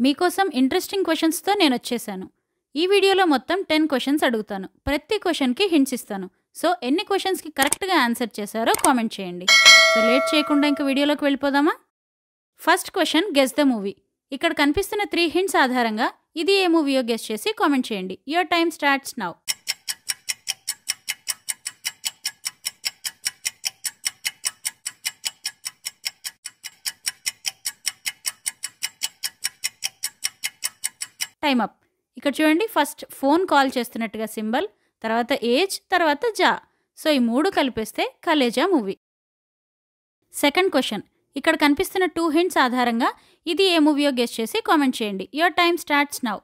మీకోసం ఇంట్రెస్టింగ్ క్వశ్చన్స్తో నేను వచ్చేసాను ఈ వీడియోలో మొత్తం టెన్ క్వశ్చన్స్ అడుగుతాను ప్రతి క్వశ్చన్కి హింట్స్ ఇస్తాను సో ఎన్ని క్వశ్చన్స్కి కరెక్ట్గా ఆన్సర్ చేశారో కామెంట్ చేయండి సో లేట్ చేయకుండా ఇంక వీడియోలోకి వెళ్ళిపోదామా first question guess the movie ఇక్కడ కనిపిస్తున్న త్రీ హింట్స్ ఆధారంగా ఇది ఏ మూవీయో గెస్ చేసి కామెంట్ చేయండి your time starts now time up ఇక్కడ చూడండి ఫస్ట్ ఫోన్ కాల్ చేస్తున్నట్టుగా సింబల్ తర్వాత ఏజ్ తర్వాత జా సో ఈ మూడు కలిపేస్తే కలేజా మూవీ సెకండ్ క్వశ్చన్ ఇక్కడ కనిపిస్తున్న టూ హింట్స్ ఆధారంగా ఇది ఏ మూవీయో గెస్ట్ చేసి కామెంట్ చేయండి your time starts now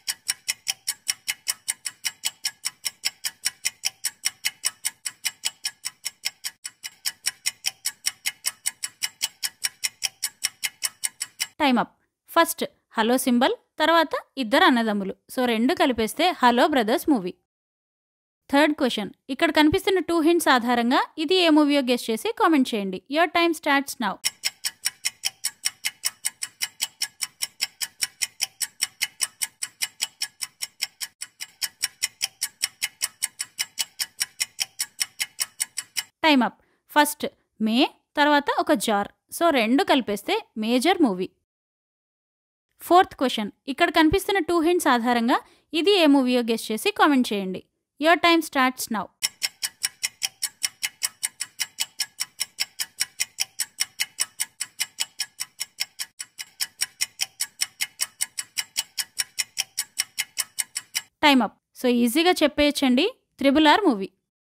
time up first hello symbol తర్వాత ఇద్దరు అన్నదమ్ములు సో రెండు కలిపేస్తే hello brothers movie third question ఇక్కడ కనిపిస్తున్న టూ హింట్స్ ఆధారంగా ఇది ఏ మూవీయో గెస్ట్ చేసి కామెంట్ చేయండి your time starts now time up first May తర్వాత ఒక జార్ సో రెండు కలిపేస్తే మేజర్ మూవీ ఫోర్త్ క్వశ్చన్ ఇక్కడ కనిపిస్తున్న టూ హింట్స్ ఆధారంగా ఇది ఏ మూవీయో గెస్ట్ చేసి కామెంట్ చేయండి your time starts now time up so ఈజీగా చెప్పేయచ్చండి triple R movie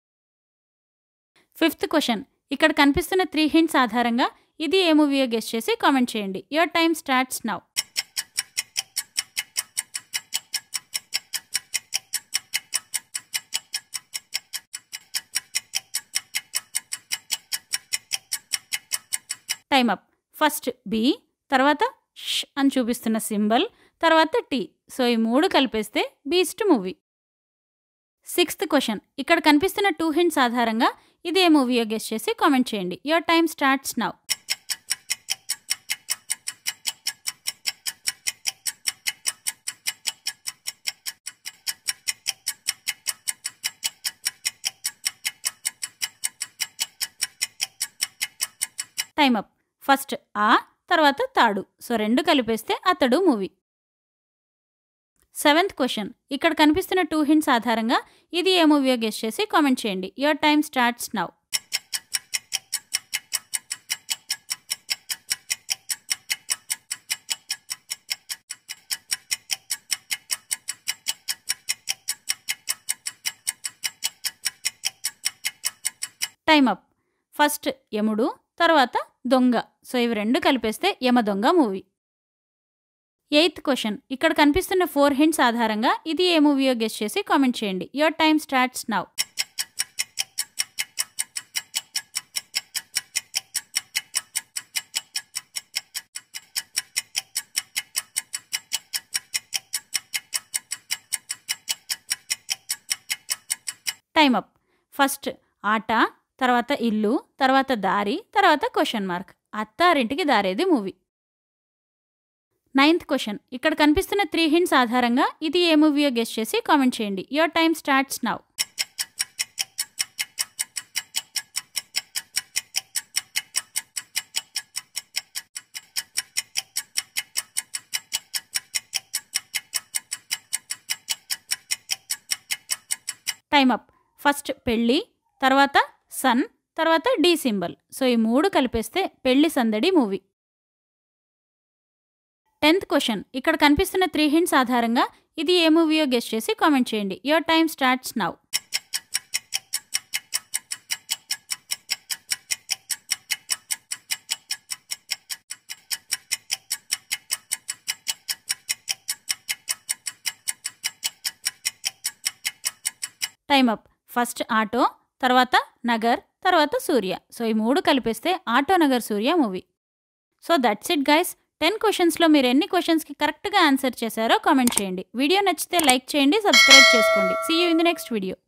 fifth question ఇక్కడ కనిపిస్తున్న త్రీ హింట్స్ ఆధారంగా ఇది ఏ మూవీయో గెస్ట్ చేసి కామెంట్ చేయండి your time starts now time up first B తర్వాత ష్ అని చూపిస్తున్న సింబల్ తర్వాత టీ సో ఈ మూడు కలిపేస్తే బీస్ట్ మూవీ సిక్స్త్ క్వశ్చన్ ఇక్కడ కనిపిస్తున్న టూ హింట్స్ ఆధారంగా ఇది ఏ మూవీయో గెస్ట్ చేసి కామెంట్ చేయండి your time starts now time up first ఆ తర్వాత తాడు సో రెండు కలిపేస్తే అతడు మూవీ సెవెంత్ క్వశ్చన్ ఇక్కడ కనిపిస్తున్న టూ హింట్స్ ఆధారంగా ఇది ఏ మూవీయో గెస్ట్ చేసి కామెంట్ చేయండి your time starts now time up first యముడు తర్వాత దొంగ సో ఇవి రెండు కలిపేస్తే యమ దొంగ మూవీ ఎయిత్ క్వశ్చన్ ఇక్కడ కనిపిస్తున్న ఫోర్ హింట్స్ ఆధారంగా ఇది ఏ మూవీయో గెస్ట్ చేసి కామెంట్ చేయండి your time starts now time up first ఆట తర్వాత ఇల్లు తర్వాత దారి తర్వాత క్వశ్చన్ మార్క్ అత్తారింటికి దారేది మూవీ నైన్త్ క్వశ్చన్ ఇక్కడ కనిపిస్తున్న త్రీ హింట్స్ ఆధారంగా ఇది ఏ మూవీయో గెస్ట్ చేసి కామెంట్ చేయండి your time starts now time up first పెళ్ళి తర్వాత సన్ తర్వాత డి సింబల్ సో ఈ మూడు కలిపేస్తే పెళ్లి సందడి మూవీ టెన్త్ క్వశ్చన్ ఇక్కడ కనిపిస్తున్న త్రీ హింట్స్ ఆధారంగా ఇది ఏ మూవీయో గెస్ట్ చేసి కామెంట్ చేయండి your time starts now time up first auto తర్వాత నగర్ తర్వాత సూర్య సో ఈ మూడు కలిపేస్తే auto Nagar Surya movie so that's it guys ten క్వశ్చన్స్లో మీరు ఎన్ని క్వశ్చన్స్కి కరెక్ట్గా ఆన్సర్ చేశారో కామెంట్ చేయండి వీడియో నచ్చితే లైక్ చేయండి సబ్స్క్రైబ్ చేసుకోండి see you in the next video